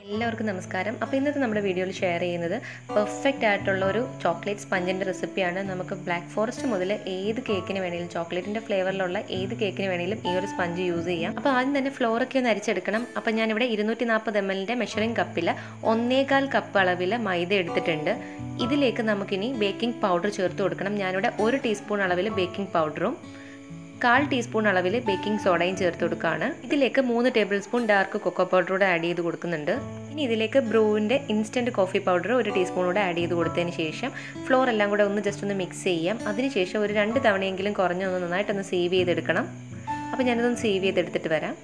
എല്ലാവർക്കും നമസ്കാരം അപ്പോൾ ഇന്നത്തെ നമ്മുടെ വീഡിയോയിൽ ഷെയർ ചെയ്യുന്നത് പെർഫെക്റ്റ് ആയിട്ടുള്ള ഒരു ചോക്ലേറ്റ് സ്പഞ്ചിൻ്റെ റെസിപ്പിയാണ് നമുക്ക് ബ്ലാക്ക് ഫോറസ്റ്റ് മുതൽ ഏത് കേക്കിന് വേണമെങ്കിലും ചോക്ലേറ്റിൻ്റെ ഫ്ലേവറിലുള്ള ഏത് കേക്കിന് വേണമെങ്കിലും ഈ ഒരു സ്പഞ്ച് യൂസ് ചെയ്യാം അപ്പോൾ ആദ്യം തന്നെ ഫ്ലോറൊക്കെ ഒന്ന് അരിച്ചെടുക്കണം അപ്പോൾ ഞാനിവിടെ ഇരുന്നൂറ്റി നാൽപ്പത് എം എല്ലിൻ്റെ മെഷറിംഗ് കപ്പിൽ ഒന്നേകാൽ കപ്പ് അളവിൽ മൈദ എടുത്തിട്ടുണ്ട് ഇതിലേക്ക് നമുക്കിനി ബേക്കിംഗ് പൗഡർ ചേർത്ത് കൊടുക്കണം ഞാനിവിടെ ഒരു ടീസ്പൂൺ അളവിൽ ബേക്കിംഗ് പൗഡറും കാൽ ടീസ്പൂൺ അളവിൽ ബേക്കിംഗ് സോഡയും ചേർത്ത് കൊടുക്കുകയാണ് ഇതിലേക്ക് മൂന്ന് tablespoon dark cocoa powder കൂടെ ആഡ് ചെയ്ത് കൊടുക്കുന്നുണ്ട് ഇനി ഇതിലേക്ക് ബ്രൂവിൻ്റെ ഇൻസ്റ്റൻറ്റ് കോഫി പൗഡർ ഒരു ടീസ്പൂൺ കൂടെ ആഡ് ചെയ്ത് കൊടുത്തതിന് ശേഷം ഫ്ലോർ എല്ലാം കൂടെ ഒന്ന് ജസ്റ്റ് ഒന്ന് മിക്സ് ചെയ്യാം അതിനുശേഷം ഒരു രണ്ട് തവണയെങ്കിലും കുറഞ്ഞൊന്ന് നന്നായിട്ടൊന്ന് സേവ് ചെയ്തെടുക്കണം അപ്പോൾ ഞാനിതൊന്ന് സേവ് ചെയ്തെടുത്തിട്ട് വരാം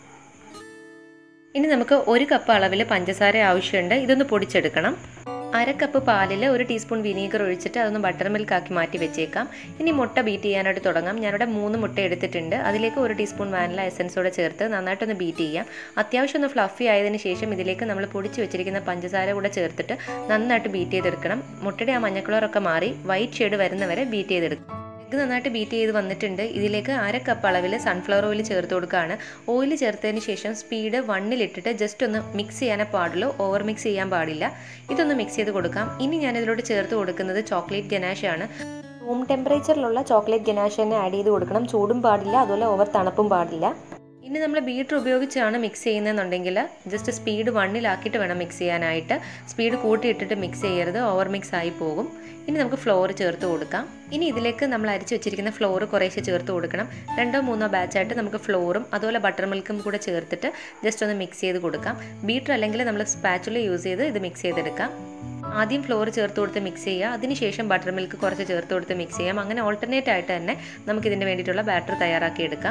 ഇനി നമുക്ക് ഒരു കപ്പ് അളവിൽ പഞ്ചസാര ആവശ്യമുണ്ട് ഇതൊന്ന് പൊടിച്ചെടുക്കണം അര കപ്പ് പാലിൽ ഒരു ടീസ്പൂൺ വിനീഗർ ഒഴിച്ചിട്ട് അതൊന്ന് ബട്ടർ മിൽക്ക് ആക്കി മാറ്റി വെച്ചേക്കാം ഇനി മുട്ട ബീറ്റ് ചെയ്യാനായിട്ട് തുടങ്ങാം ഞാനിവിടെ മൂന്ന് മുട്ട എടുത്തിട്ടുണ്ട് അതിലേക്ക് ഒരു ടീസ്പൂൺ വാനില എസൻസോടെ ചേർത്ത് നന്നായിട്ടൊന്ന് ബീറ്റ് ചെയ്യാം അത്യാവശ്യം ഒന്ന് ഫ്ലഫി ആയതിനു ശേഷം ഇതിലേക്ക് നമ്മൾ പൊടിച്ച് വെച്ചിരിക്കുന്ന പഞ്ചസാര കൂടെ ചേർത്തിട്ട് നന്നായിട്ട് ബീറ്റ് ചെയ്തെടുക്കണം മുട്ടയുടെ ആ മഞ്ഞ കളറൊക്കെ മാറി വൈറ്റ് ഷെയ്ഡ് വരുന്നവരെ ബീറ്റ് ചെയ്തെടുക്കും എഗ്ഗ് നന്നായിട്ട് ബീറ്റ് ചെയ്ത് വന്നിട്ടുണ്ട് ഇതിലേക്ക് അര കപ്പ് അളവിൽ സൺഫ്ലവർ ഓയിൽ ചേർത്ത് കൊടുക്കുകയാണ് ഓയിൽ ചേർത്തതിന് ശേഷം സ്പീഡ് വണ്ണിലിട്ടിട്ട് ജസ്റ്റ് ഒന്ന് മിക്സ് ചെയ്യാനേ പാടുള്ളൂ ഓവർ മിക്സ് ചെയ്യാൻ പാടില്ല ഇതൊന്ന് മിക്സ് ചെയ്ത് കൊടുക്കാം ഇനി ഞാൻ ഇതിലോട്ട് ചേർത്ത് കൊടുക്കുന്നത് ചോക്ലേറ്റ് ഗനാഷാണ് റൂം ടെമ്പറേച്ചറിലുള്ള ചോക്ലേറ്റ് ഗനാഷ് തന്നെ ആഡ് ചെയ്ത് കൊടുക്കണം ചൂടും പാടില്ല അതുപോലെ ഓവർ തണുപ്പും പാടില്ല ഇനി നമ്മൾ ബീറ്റർ ഉപയോഗിച്ചാണ് മിക്സ് ചെയ്യുന്നതെന്നുണ്ടെങ്കിൽ ജസ്റ്റ് സ്പീഡ് വണ്ണിലാക്കിയിട്ട് വേണം മിക്സ് ചെയ്യാനായിട്ട് സ്പീഡ് കൂട്ടിയിട്ടിട്ട് മിക്സ് ചെയ്യരുത് ഓവർ മിക്സ് ആയി പോകും ഇനി നമുക്ക് ഫ്ലോർ ചേർത്ത് കൊടുക്കാം ഇനി ഇതിലേക്ക് നമ്മൾ അരിച്ചു വെച്ചിരിക്കുന്ന ഫ്ലോർ കുറേശ്ശെ ചേർത്ത് കൊടുക്കണം രണ്ടോ മൂന്നോ ബാച്ചായിട്ട് നമുക്ക് ഫ്ലോറും അതുപോലെ ബട്ടർ മിൽക്കും കൂടെ ചേർത്തിട്ട് ജസ്റ്റ് ഒന്ന് മിക്സ് ചെയ്ത് കൊടുക്കാം ബീറ്റർ അല്ലെങ്കിൽ നമ്മൾ സ്പാച്ചുല യൂസ് ചെയ്ത് ഇത് മിക്സ് ചെയ്തെടുക്കാം ആദ്യം ഫ്ലോർ ചേർത്ത് കൊടുത്ത് മിക്സ് ചെയ്യുക അതിനുശേഷം ബട്ടർ മിൽക്ക് കുറച്ച് ചേർത്ത് കൊടുത്ത് മിക്സ് ചെയ്യാം അങ്ങനെ ഓൾട്ടർനേറ്റ് ആയിട്ട് തന്നെ നമുക്ക് ഇതിന് വേണ്ടിയിട്ടുള്ള ബാറ്റർ തയ്യാറാക്കി എടുക്കാം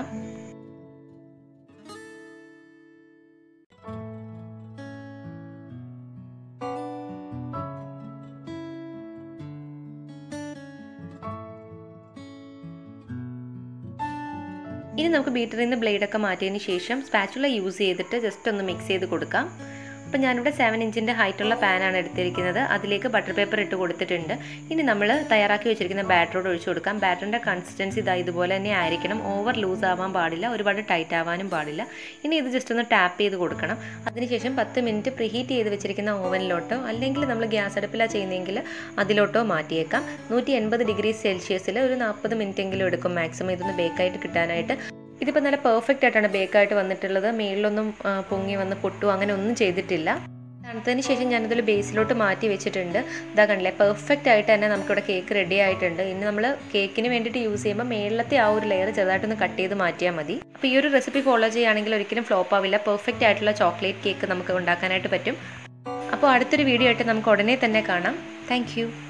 ഇനി നമുക്ക് ബീറ്ററിൽ നിന്ന് ബ്ലേഡൊക്കെ മാറ്റിയതിന് ശേഷം സ്പാച്ചുല യൂസ് ചെയ്തിട്ട് ജസ്റ്റ് ഒന്ന് മിക്സ് ചെയ്ത് കൊടുക്കാം അപ്പോൾ ഞാനിവിടെ സെവൻ ഇഞ്ചിൻ്റെ ഹൈറ്റുള്ള പാനാണ് എടുത്തിരിക്കുന്നത് അതിലേക്ക് ബട്ടർ പേപ്പർ ഇട്ട് കൊടുത്തിട്ടുണ്ട് ഇനി നമ്മൾ തയ്യാറാക്കി വെച്ചിരിക്കുന്ന ബാറ്ററോട് ഒഴിച്ചു കൊടുക്കാം ബാറ്ററിൻ്റെ കൺസിസ്റ്റൻസി ഇതാ ഇതുപോലെ തന്നെ ആയിരിക്കണം ഓവർ ലൂസ് ആവാൻ പാടില്ല ഒരുപാട് ടൈറ്റ് ആവാനും പാടില്ല ഇനി ഇത് ജസ്റ്റ് ഒന്ന് ടാപ്പ് ചെയ്ത് കൊടുക്കണം അതിനുശേഷം പത്ത് മിനിറ്റ് പ്രീഹീറ്റ് ചെയ്ത് വെച്ചിരിക്കുന്ന ഓവനിലോട്ടോ അല്ലെങ്കിൽ നമ്മൾ ഗ്യാസ് അടുപ്പിലാണ് ചെയ്യുന്നതെങ്കിൽ അതിലോട്ടോ മാറ്റിയേക്കാം നൂറ്റി എൺപത് ഡിഗ്രി സെൽഷ്യസിൽ ഒരു നാൽപ്പത് മിനിറ്റ് എങ്കിലും എടുക്കും മാക്സിമം ഇതൊന്ന് ബേക്കായിട്ട് കിട്ടാനായിട്ട് ഇതിപ്പോൾ നല്ല പെർഫെക്റ്റ് ആയിട്ടാണ് ബേക്കായിട്ട് വന്നിട്ടുള്ളത് മേളിലൊന്നും പൊങ്ങി വന്ന് പൊട്ടു അങ്ങനെ ഒന്നും ചെയ്തിട്ടില്ല തണുത്തതിന് ശേഷം ഞാനതിൽ ബേസിലോട്ട് മാറ്റി വെച്ചിട്ടുണ്ട് ഇതാ കണ്ടില്ലേ പെർഫെക്റ്റ് ആയിട്ട് തന്നെ നമുക്കിവിടെ കേക്ക് റെഡി ആയിട്ടുണ്ട് ഇനി നമ്മൾ കേക്കിന് വേണ്ടിയിട്ട് യൂസ് ചെയ്യുമ്പോൾ മേളിലത്തെ ആ ഒരു ലെയർ ചെറുതായിട്ടൊന്ന് കട്ട് ചെയ്ത് മാറ്റിയാൽ മതി അപ്പോൾ ഈ ഒരു റെസിപ്പി ഫോളോ ചെയ്യുകയാണെങ്കിൽ ഒരിക്കലും ഫ്ലോപ്പ് ആവില്ല പെർഫെക്റ്റ് ആയിട്ടുള്ള ചോക്ലേറ്റ് കേക്ക് നമുക്ക് ഉണ്ടാക്കാനായിട്ട് പറ്റും അപ്പോൾ അടുത്തൊരു വീഡിയോ ആയിട്ട് നമുക്ക് ഉടനെ തന്നെ കാണാം താങ്ക്